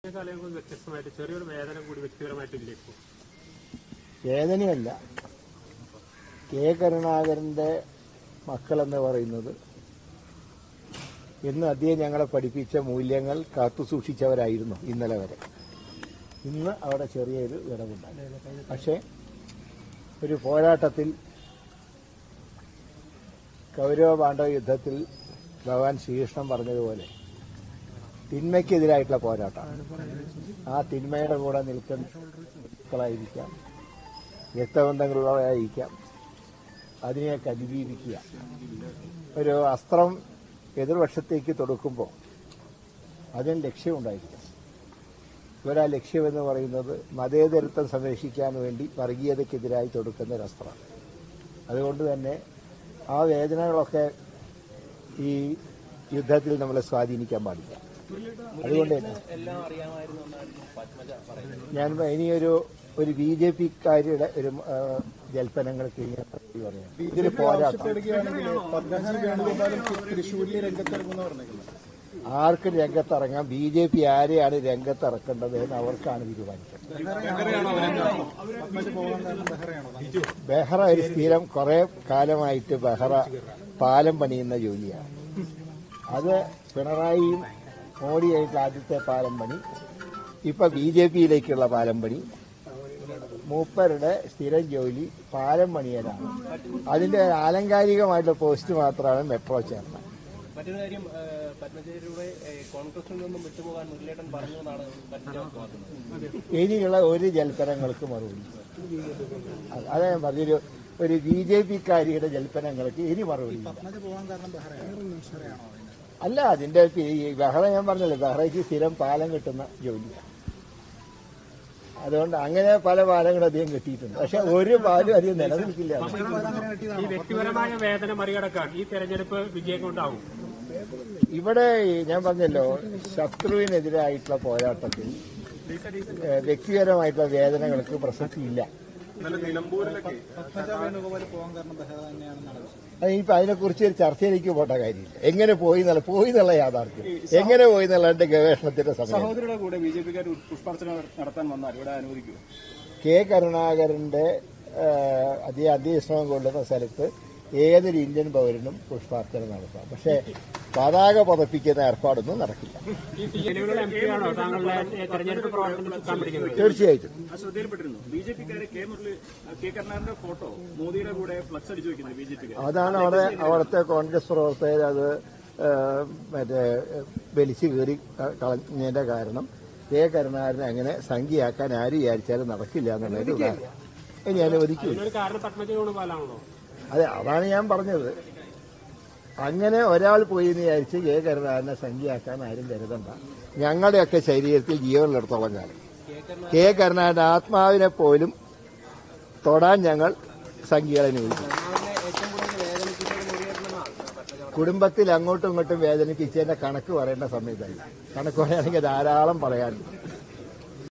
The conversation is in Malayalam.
കാലങ്ങളിൽ വ്യത്യസ്തമായിട്ട് ചെറിയൊരു വേദന കൂടി വ്യക്തിപരമായിട്ടില്ലേ ഇപ്പോൾ വേദനയല്ല കെ കരുണാകരന്റെ മക്കളെന്ന് പറയുന്നത് ഇന്ന് അദ്ദേഹം ഞങ്ങളെ പഠിപ്പിച്ച മൂല്യങ്ങൾ കാത്തുസൂക്ഷിച്ചവരായിരുന്നു ഇന്നലെ വരെ ഇന്ന് അവിടെ ചെറിയൊരു വിടവുണ്ടായി പക്ഷേ ഒരു പോരാട്ടത്തിൽ കൗരവ പാണ്ഡവ യുദ്ധത്തിൽ ഭഗവാൻ ശ്രീകൃഷ്ണൻ പറഞ്ഞതുപോലെ തിന്മയ്ക്കെതിരായിട്ടുള്ള പോരാട്ടമാണ് ആ തിന്മയുടെ കൂടെ നിൽക്കുന്ന മക്കളായിരിക്കാം രക്തബന്ധങ്ങളുള്ളവരായിരിക്കാം അതിനെയൊക്കെ അതിജീവിക്കുക ഒരു അസ്ത്രം എതിർവശത്തേക്ക് തൊടുക്കുമ്പോൾ അതിന് ലക്ഷ്യമുണ്ടായിരിക്കും ഇവിടെ ആ ലക്ഷ്യമെന്ന് പറയുന്നത് മതേതരത്വം സംരക്ഷിക്കാൻ വേണ്ടി വർഗീയതയ്ക്കെതിരായി തൊടുക്കുന്ന ഒരു അസ്ത്രമാണ് അതുകൊണ്ട് തന്നെ ആ വേദനകളൊക്കെ ഈ യുദ്ധത്തിൽ നമ്മളെ സ്വാധീനിക്കാൻ പാടില്ല അതുകൊണ്ട് തന്നെ ഞാൻ ഇനിയൊരു ഒരു ബി ജെ പിക്കാരുടെ ഒരു ആ, ജൽപ്പനങ്ങൾക്ക് ഇനി മറുപടി പറയാം ഇതൊരു പോരാട്ടം പത്മനാഭ വേണുഗോപാലും തൃശ്ശൂരിൽ രംഗത്തിറങ്ങുന്ന പറഞ്ഞേക്കുന്നത് ആർക്കും രംഗത്തിറങ്ങാം ബി ജെ പി ആരെയാണ് രംഗത്തിറക്കേണ്ടത് എന്ന് അവർക്കാണ് തീരുമാനിക്കുന്നത് പത്മജ പോകാൻ കാരണം ബെഹ്റയാണോ ബെഹ്റ ഒരു സ്ഥിരം കുറെ കാലമായിട്ട് ബെഹ്റ പാലം പണിയുന്ന ജോലിയാണ് അത് പിണറായിയും മോഡിയായിട്ട് ആദ്യത്തെ പാലം പണി ഇപ്പൊ ബി ജെ പിയിലേക്കുള്ള പാലം പണി മൂപ്പരുടെ സ്ഥിരം ജോലി പാലം പണിയലാണ് അതിന്റെ ആലങ്കാരികമായിട്ടുള്ള പോസ്റ്റ് മാത്രമാണ് മെട്രോ ചേർന്നത് മറ്റൊരു കാര്യം ഏഹ്, പത്മജയുടെ ഏഹ്, കോൺഗ്രസിൽ നിന്നും വിട്ടുപോകാൻ മുരളീധരൻ പറഞ്ഞു എന്നാണ് പത്മജ വ്യക്തമാക്കുന്നത് ഇനിയുള്ള ഒരു ജൽപ്പനങ്ങൾക്ക് മറുപടി അത് അതാ ഞാൻ പറഞ്ഞൊരു ഒരു ബി ജെ പിക്കാരിയുടെ ജൽപ്പനങ്ങൾക്ക് ഇനി മറുപടി ഇല്ല. പത്മജ പോകാൻ കാരണം ബെഹ്റയാണോ ബെഹ്റയാണോ അതിന് അല്ല അതിന്റെ പി- ഈ ബഹ്റ ഞാൻ പറഞ്ഞല്ലോ ബഹ്റയ്ക്ക് സ്ഥിരം പാലം കിട്ടുന്ന ജോലിയാണ് അതുകൊണ്ട് അങ്ങനെ പല പാലങ്ങളും അധികം കിട്ടിയിട്ടുണ്ട് പക്ഷെ ഒരു പാലും അധികം നിലനിൽക്കില്ല ഈ വ്യക്തിപരമായ വേദന മറികടക്കാൻ ഈ തെരഞ്ഞെടുപ്പ് വിജയം കൊണ്ടാവും ഇവിടെ ഈ ഞാൻ പറഞ്ഞല്ലോ ശത്രുവിനെതിരായിട്ടുള്ള പോരാട്ടത്തിൽ ഏഹ്, വ്യക്തിപരമായിട്ടുള്ള വേദനകൾക്ക് പ്രസക്തിയില്ല പത്മജ വേണുഗോപാൽ പോകാൻ കാരണം ബെഹ്റ തന്നെയാണെന്നാണ് വിശ്വസിക്കുന്നത് അത് ഇനിയിപ്പോ അതിനെക്കുറിച്ച് ഒരു ചർച്ചയിലേക്ക് പോകേണ്ട കാര്യമില്ല എങ്ങനെ പോയി എന്നുള്ള പോയി എന്നുള്ള യാഥാർത്ഥ്യം എങ്ങനെ പോയി എന്നുള്ളതിന്റെ ഗവേഷണത്തിന്റെ സമയം സഹോദരിയുടെ കൂടെ ബി ജെ പിക്കാർ പുഷ്പാർച്ചന നടത്താൻ വന്നാൽ ഇവിടെ അനുവദിക്കുമോ കെ കരുണാകരന്റെ ഏഹ്, അദ്ദേഹം അന്ത്യവിശ്രമം കൊള്ളുന്ന സ്ഥലത്ത് ഏതൊരു ഇന്ത്യൻ പൗരനും പുഷ്പാർച്ചന നടത്താം പക്ഷേ പതാക പതപ്പിക്കുന്ന ഏർപ്പാടൊന്നും നടക്കില്ല ഈ നിലവിലുള്ള എം പി ആണോ താങ്കളുടെ ഏ, തെരഞ്ഞെടുപ്പ് പ്രവർത്തനം ചുക്കാൻ പിടിക്കുന്നത് തീർച്ചയായിട്ടും ആ ശ്രദ്ധയിൽപ്പെട്ടിരുന്നു ബി ജെ പിക്കാരെ കെ മുരളി കെ കരുണാകരന്റെ ഫോട്ടോ മോദിയുടെ കൂടെ ഫ്ലക്സ് അടിച്ചു വെക്കുന്നത് ബി ജെ പിക്കാർ അതാണ് അവിടെ അവിടുത്തെ കോൺഗ്രസ് പ്രവർത്തകർ അത് ഏഹ്, മറ്റേ ഏഹ്, വലിച്ചു കയറി ക- കളഞ്ഞതിന്റെ കാരണം കെ കരുണാകരനെ അങ്ങനെ സംഖ്യയാക്കാൻ ആര് വിചാരിച്ചാലും നടക്കില്ല എന്നുള്ളൊരു ഉദാഹരണം ഇനി അനുവദിക്കില്ല ഇതിനൊരു കാരണം പത്മജ വേണുപാലാണല്ലോ അതെ അതാണ് ഞാൻ പറഞ്ഞത് അങ്ങനെ ഒരാൾ പോയി എന്ന് വിചാരിച്ച് കെ കരുണാകരനെ സംഖ്യയാക്കാൻ ആരും കരുതണ്ട ഞങ്ങളുടെയൊക്കെ ശരീരത്തിൽ ജീവനിലെടുത്തോളം കാലം കെ കരുണാകരന്റെ ആത്മാവിനെ പോലും തൊടാൻ ഞങ്ങൾ സംഖ്യകളെ അനുവദിക്കും ഏറ്റവും കൂടുതൽ വേദനിപ്പിച്ചത് മുരളീധരനെന്നാണ് കുടുംബത്തിൽ അങ്ങോട്ടും ഇങ്ങോട്ടും വേദനിപ്പിച്ചതിന്റെ കണക്ക് പറയേണ്ട സമയത്തായി കണക്ക് പറയുകയാണെങ്കിൽ ധാരാളം പറയാനുണ്ട്